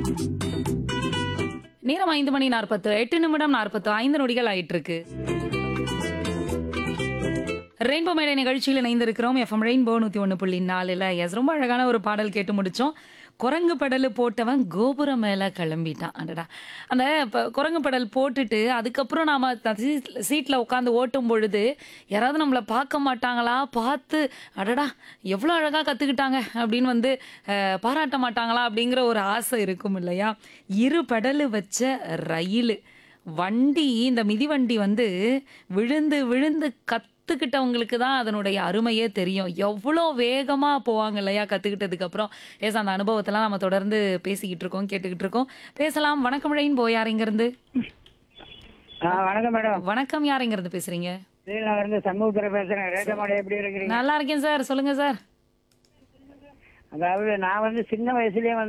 நேரம் ஐந்து மணி நாற்பத்து எட்டு நிமிடம் நாற்பத்து ஐந்து நொடிகள் ஆயிட்டு இருக்கு ரெயின்போ மேடை நிகழ்ச்சியில் இணைந்திருக்கிறோம் எஃப்எம் ரெயின்போ நூற்றி ஒன்று புள்ளி நாலில் எஸ் ரொம்ப அழகான ஒரு பாடல் கேட்டு முடிச்சோம் குரங்கு படல் போட்டவன் கோபுரம் மேலே கிளம்பிட்டான் அடடா அந்த ப- குரங்கு படல் போட்டுட்டு அதுக்கப்புறம் நாம் சீட்டில் உட்காந்து ஓட்டும் பொழுது யாராவது நம்மளை பார்க்க மாட்டாங்களா பார்த்து அடடா எவ்வளோ அழகாக கற்றுக்கிட்டாங்க அப்படின்னு வந்து அஹ், பாராட்ட மாட்டாங்களா அப்படிங்கிற ஒரு ஆசை இருக்கும் இல்லையா இரு பெடலு வச்ச ரயில் வண்டி இந்த மிதிவண்டி வந்து விழுந்து விழுந்து கற்றுக்கிட்டவங்களுக்கு தான் அதனுடைய அருமையே தெரியும் எவ்வளோ வேகமாக போவாங்க இல்லையா கற்றுக்கிட்டதுக்கு அப்புறம் ஏஸ் அந்த அனுபவத்தெல்லாம் நம்ம தொடர்ந்து பேசிக்கிட்டு இருக்கோம் கேட்டுக்கிட்டு இருக்கோம் பேசலாம் வணக்கம் ரெயின்போ யாருங்கிறது ஆ வணக்கம் மேடம் வணக்கம் யாருங்கிறது பேசுறீங்க ஸ்ரீநகர்ந்து சண்முகத்துறை பேசுறேன் ரேட்டமாடி எப்படி இருக்கிறீங்க நல்லா இருக்கேன் சார் சொல்லுங்க சார் அதாவது நான் வந்து சின்ன வயசுலயே வந்து